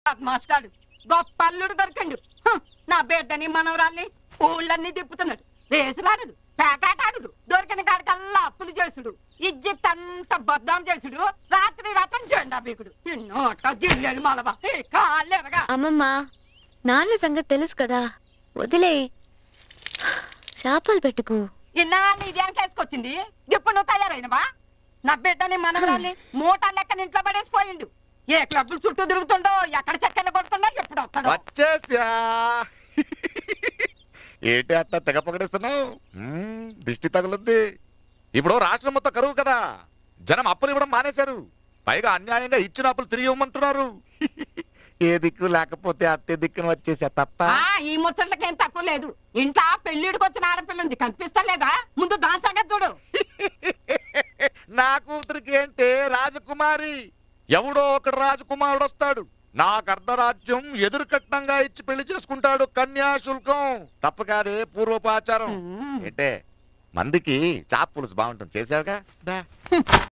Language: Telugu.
బద్మాష్ గాడు గొప్ప అల్లుడు దొరికండు హ్, నా బిడ్డని మనవరాల్ని ఊళ్ళన్నీ తిప్పుతున్నాడు రేసులాడు పేకాటాడు దొరికిన కాడికల్లా అప్పులు చేసుడు ఇజ్జిత్ అంతా బద్నాం చేసుడు రాత్రి రథం జెండా బీకుడు ఈ నోట జిల్లెలు మలబా ఈ కాళ్ళెవగా అమ్మమ్మ నాన్న సంగతి తెలుసు కదా వదిలే శాపాలు పెట్టుకు ఇన్నాళ్ళు ఇదేం కేసుకొచ్చింది ఇప్పుడు నువ్వు తయారైనవా నా బిడ్డని మనవరాల్ని మూట లెక్కన ఇంట్లో పడేసిపోయిండు ఏ క్లబ్బులు చుట్టూ తిరుగుతుండో ఎక్కడ చక్కెర కొడుతుండో ఎప్పుడు వస్తాడో వచ్చేసా ఏంటి అట్ట తెగ పొగడిస్తున్నావు మ్మ్, దిష్టి తగులుద్ది ఇప్పుడు రాష్ట్రం మొత్తం కరువు కదా జనం అప్పులు ఇవ్వడం మానేశారు పైగా అన్యాయంగా ఇచ్చిన అప్పులు తిరిగి ఇవ్వమంటున్నారు ఏ దిక్కు లేకపోతే అత్తే దిక్కును వచ్చేసా తప్ప ఆ ఈ ముచ్చట్లకేం తక్కువ లేదు ఇంట్లో పెళ్లిడికి వచ్చిన ఆడపిల్ల ఉంది కనిపిస్తలేదా ముందు దాని సంగతి చూడు నా కూతురికి ఏంటే రాజకుమారి ఎవడో ఒకడు రాజకుమారుడు వస్తాడు నాకు అర్ధరాజ్యం ఎదురు కట్నంగా ఇచ్చి పెళ్లి చేసుకుంటాడు కన్యాశుల్కం తప్ప కాదే పూర్వపాచారం మ్మ్. ఏంటే మందికి చాప్ పులుసు బాగుంటుంది చేసావుగా దా